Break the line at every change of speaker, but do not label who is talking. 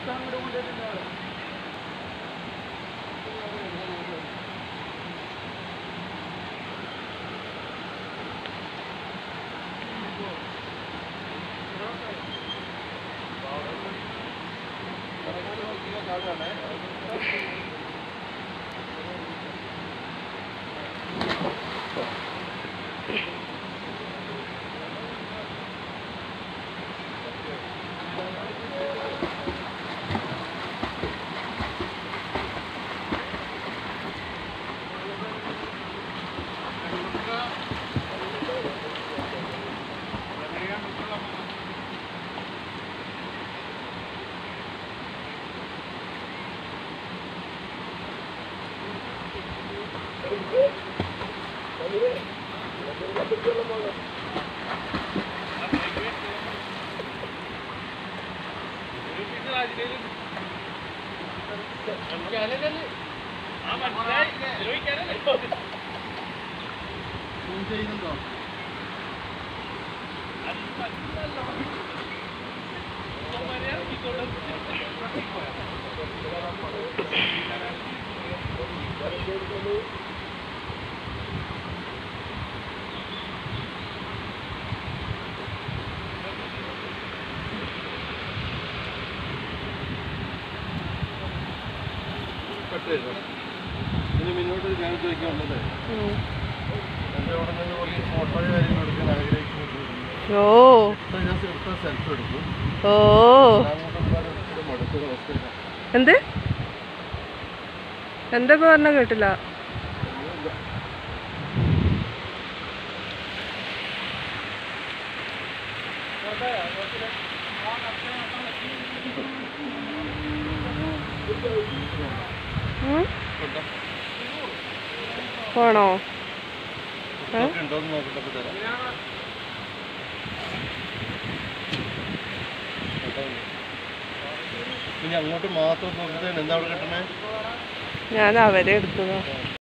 ഇനി മുന്നോട്ട് ഞാൻ ചോദിക്കാനുള്ളത് എൻ്റെ അവിടെ നിന്ന് കുറച്ച് ഫോട്ടോയും കാര്യങ്ങളും എടുക്കാൻ ആഗ്രഹിക്കുന്നു
ഓ
ഇപ്പം ഞാൻ എടുത്ത സെൽഫി എടുക്കും
ഓ
അങ്ങോട്ടും ഇങ്ങോട്ടും മടുത്തൊരു അവസ്ഥയില്ല
എന്ത് എന്താ ഇപ്പൊ പറഞ്ഞ കേട്ടില്ല ഉം? പോണോ ഏ?
ഉണ്ടോന്ന് നോക്കട്ടെ ഇപ്പൊ തരാം ഇനി അങ്ങോട്ട് മാത്രം നോക്കിയിട്ട് എന്താ അവിടെ കിട്ടണേ
ഞാൻ അവരെ എടുത്തതാ